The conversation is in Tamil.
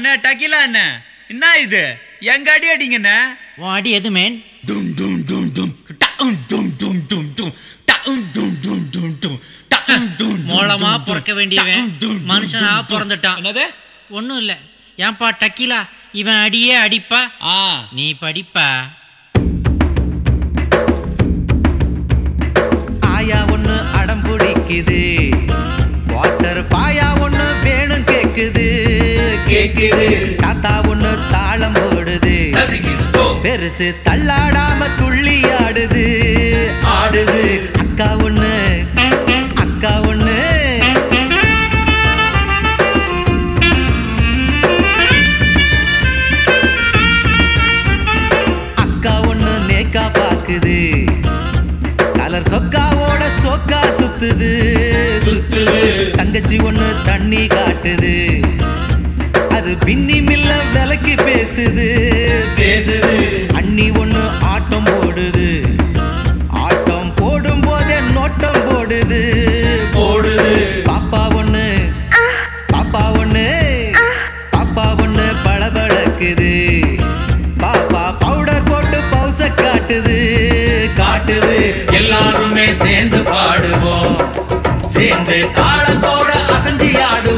அண்ணா டக்கிலா அண்ணா என்ன இது எங்க அடி அடிங்கண்ணே உன் அடி எது மேன் டும் டும் டும் டும் டவும் டும் டும் டும் டும் டவும் டும் டும் டும் டும் டவும் டும் டும் மோளமா டும் பிறக்க டும் வேண்டியவன் டவும் டும் டும் மனுஷனா டும் டும். பிறந்துட்டான். என்னது ஒன்றும் இல்லை ஏன்பா டக்கிலா இவன் அடியே அடிப்பா ஆ நீ படிப்பா ஆயா ஒண்ணு அடம் பிடிக்குது வாட்டர் பாயா ஒண்ணு வேணும் கேக்குது கேக்குது தாத்தா ஒண்ணு தாளம் போடுது பெருசு தள்ளாடாம துள்ளி ஆடுது ஆடுது அக்கா ஒண்ணு அக்கா ஒண்ணு அக்கா ஒண்ணு நேக்கா பாக்குது கலர் சொக்காவோட சொக்கா சுத்துது சுத்துது தங்கச்சி ஒண்ணு தண்ணி காட்டுது அது பின்னி மில்ல விலக்கி பேசுது பேசுது அண்ணி ஒண்ணு ஆட்டம் போடுது ஆட்டம் போடும் போதே நோட்டம் போடுது போடுது பாப்பா ஒண்ணு பாப்பா ஒண்ணு பாப்பா ஒண்ணு பளபளக்குது பாப்பா பவுடர் போட்டு பவுச காட்டுது காட்டுது எல்லாருமே சேர்ந்து பாடுவோம் சேர்ந்து தாளத்தோட அசஞ்சி ஆடுவோம்